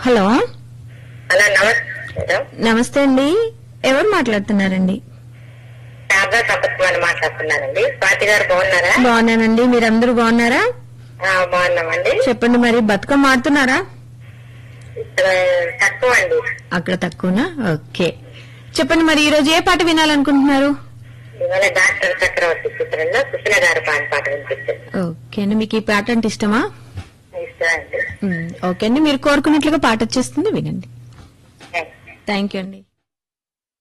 Hello hello నమస్తే madam నమస్తే అండి ఎవరు మాట్లాడుతున్నారండి శారదా సంపత్కుమార్ మాట్లాడుతున్నానండి స్వాతి గారు బాగున్నారా బాగున్నానండి మీరందరూ బాగున్నారా ఆ, బాగున్నామండి చెప్పండి మరి బతుకమ్మ ఆడుతున్నారా ఇక్కడ తక్కువ అండి అక్కడ తక్కువనా ఓకే చెప్పండి మరి ఈ రోజు ఏ పాట వినాలనుకుంటున్నారు ఇవాళ డాక్టర్ చక్రవర్తి చిత్రంలో కృష్ణ గారి పాట పాట వినిపించింది ఓకే అండి మీకు ఈ పాట అంటే ఇష్టమా ఇష్టం అండి ఉమ్, ఓకే అండి మీరు కోరుకున్నట్లుగా పాట వచ్చేస్తుంది వినండి థాంక్స్. థ్యాంక్ యూ అండి